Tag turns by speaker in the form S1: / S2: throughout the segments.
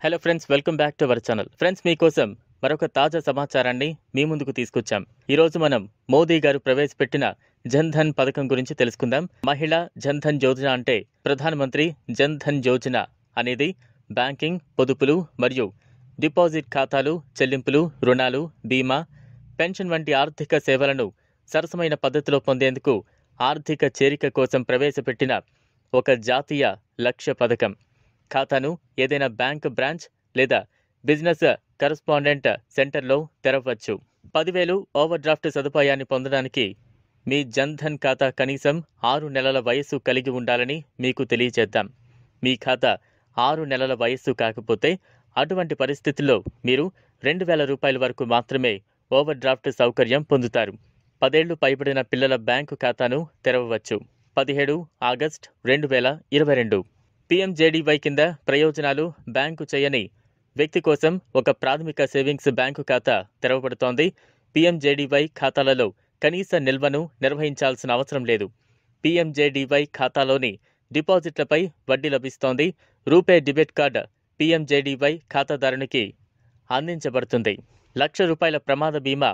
S1: hello friends welcome back to our channel friends మీకోసం మరొక తాజా సమాచారాన్ని మీ ముందుకు తీసుకొచ్చాం ఈ రోజు మనం మోదీ గారు ప్రవేశపెట్టిన జన్ ధన్ పథకం గురించి తెలుసుకుందాం మహిళా జన్ ధన్ యోజన అంటే ప్రధానమంత్రి జన్ ధన్ యోజన అనేది బ్యాంకింగ్ పొదుపులు మరియు డిపాజిట్ ఖాతాలు చెల్లింపులు రుణాలు బీమా పెన్షన్ వంటి ఆర్థిక సేవలను సరసమైన పద్ధతిలో పొందేందుకు ఆర్థిక చేరిక కోసం ప్రవేశపెట్టిన ఒక జాతీయ లక్ష్య పథకం ఖాతాను ఏదైనా బ్యాంక్ బ్రాంచ్ లేదా బిజినెస్ కరస్పాండెంట్ సెంటర్లో తెరవచ్చు పదివేలు ఓవర్ డ్రాఫ్ట్ సదుపాయాన్ని పొందడానికి మీ జన్ ధన్ ఖాతా కనీసం ఆరు నెలల వయస్సు కలిగి ఉండాలని మీకు తెలియజేద్దాం మీ ఖాతా ఆరు నెలల వయస్సు కాకపోతే అటువంటి పరిస్థితుల్లో మీరు రెండు వేల రూపాయల వరకు మాత్రమే ఓవర్ డ్రాఫ్ట్ సౌకర్యం పొందుతారు పదేళ్లు పైబడిన పిల్లల బ్యాంకు ఖాతాను తెరవవచ్చు పదిహేడు ఆగస్ట్ రెండు వేల ఇరవై రెండు పీఎంజేడీవై కింద ప్రయోజనాలు బ్యాంకు చేయని వ్యక్తి కోసం ఒక ప్రాథమిక సేవింగ్స్ బ్యాంకు ఖాతా తెరవబడుతోంది పీఎంజేడీవై ఖాతాలలో కనీస నిల్వను నిర్వహించాల్సిన అవసరం లేదు పీఎంజేడీవై ఖాతాలోని డిపాజిట్లపై వడ్డీ లభిస్తోంది రూపే డెబిట్ కార్డ్ పీఎంజేడీవై ఖాతాదారునికి అందించబడుతుంది లక్ష రూపాయల ప్రమాద బీమా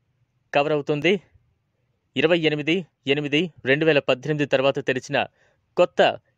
S1: కవర్ అవుతుంది ఇరవై ఎనిమిది ఎనిమిది రెండు వేల పద్దెనిమిది తర్వాత తెరిచిన కొత్త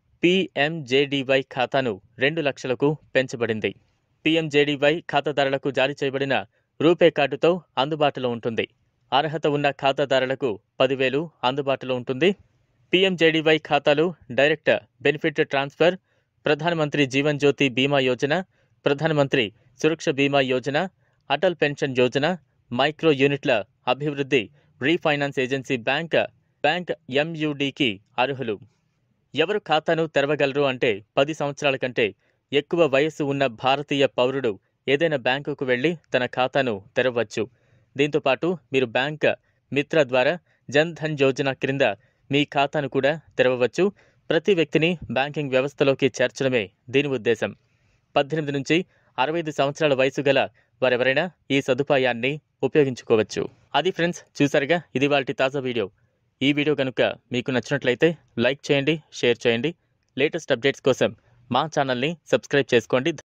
S1: పీఎంజేడీవై ఖాతాను రెండు లక్షలకు పెంచబడింది పీఎంజేడీవై ఖాతాదారులకు జారీ చేయబడిన రూపే కార్డుతో అందుబాటులో ఉంటుంది అర్హత ఉన్న ఖాతాదారులకు పదివేలు అందుబాటులో ఉంటుంది పీఎంజేడీవై ఖాతాలు డైరెక్ట్ బెనిఫిట్ ట్రాన్స్ఫర్ ప్రధానమంత్రి జీవన్ జ్యోతి బీమా యోజన ప్రధానమంత్రి సురక్ష బీమా యోజన అటల్ పెన్షన్ యోజన మైక్రో యూనిట్ల అభివృద్ధి రీఫైనాన్స్ ఏజెన్సీ బ్యాంక్ బ్యాంక్ ఎంయుడికి అర్హులు ఎవరు ఖాతాను తెరవగలరు అంటే పది సంవత్సరాల కంటే ఎక్కువ వయస్సు ఉన్న భారతీయ పౌరుడు ఏదైనా బ్యాంకుకు వెళ్లి తన ఖాతాను తెరవచ్చు దీంతో పాటు మీరు బ్యాంక్ మిత్ర ద్వారా జన్ ధన్ యోజన క్రింద మీ ఖాతాను కూడా తెరవవచ్చు ప్రతి వ్యక్తిని బ్యాంకింగ్ వ్యవస్థలోకి చేర్చడమే దీని ఉద్దేశం పద్దెనిమిది నుంచి అరవై ఐదు సంవత్సరాల వయసు గల వారెవరైనా ఈ సదుపాయాన్ని ఉపయోగించుకోవచ్చు అది ఫ్రెండ్స్ చూసారుగా ఇది వాళ్ళ తాజా వీడియో ఈ వీడియో కనుక మీకు నచ్చినట్లయితే లైక్ చేయండి షేర్ చేయండి లేటెస్ట్ అప్డేట్స్ కోసం మా ఛానల్ని సబ్స్క్రైబ్ చేసుకోండి